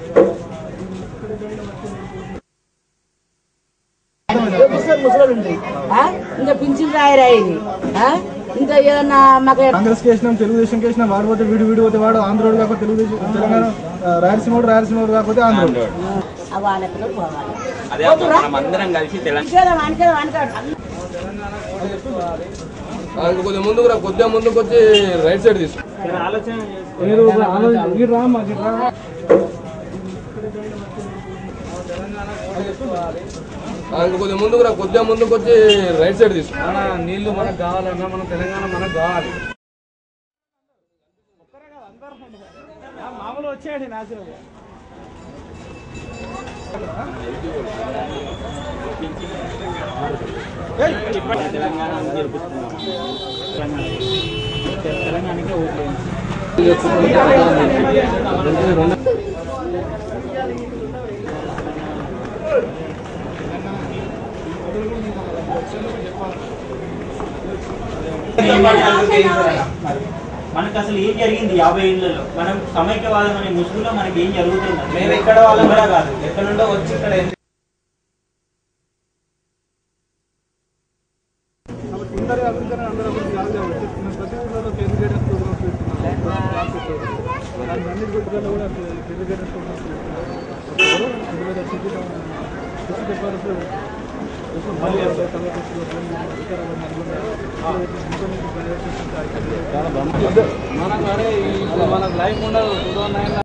ముసలు ఉంటాయి ఆ? ఇంకా పింఛన్ రాయి రాయి ఆ? ఇంకా ఏదన్నా మాకు కాంగ్రెస్ వేసినాం తెలుగుదేశం వేసినాం వాడు పోతే వీడు వీడు పోతే వాడు ఆంధ్రోడు కాకపోతే తెలుగుదేశం తెలంగాణ ఆ, రాయలసీమ రాయలసీమ కాకపోతే ఆంధ్రోడు ఆ వాళ్ళకి పోవాలి అదే అమ్మ, మనం అందరం కలిసి తెలంగాణ ఇంకేదో వానికేదో వానికాడు ఇంకా కొద్దిగా ముందుకు రా కొద్దిగా ముందుకు వచ్చి రైట్ సైడ్ తీసు మీరు ఆలోచన- మీరు రా మాకు రా ఇంకా కొద్దిగా ముందుకు రా కొద్దిగా ముందుకు వచ్చి రైట్ సైడ్ తీసు మన నీళ్లు మనకు కావాలన్నా మన తెలంగాణ మనకు కావాలి మామూలు వచ్చాడు నాచురల్ తెలంగాణ గెలిపిస్తున్నాం తెలంగాణకే ఓట్లు మనకు అసలు ఏం జరిగింది యాభై ఏళ్లలో మనం సమైక్యవాదం అనే ముసుగులో మనకి ఏం జరుగుతుంది మేము ఎక్కడ వాళ్ళం కూడా కాదు ఎక్కడ నుండో వచ్చి ఇక్కడ అందరి అభివృద్ధి అందరూ అభివృద్ధి కాదు కాబట్టి మేము ప్రతి ఊళ్ళో పెళ్లి గైడెన్స్ ప్రోగ్రామ్స్ పెడుతున్నాం దాని అన్ని గుడ్డలలో కూడా పెళ్లి గైడెన్స్ ప్రోగ్రామ్స్ పెడుతున్నాం అందులో సిటీ సిటీ చెప్పారు మన లైఫ్ ఉండదు టూ థౌసండ్ నైన్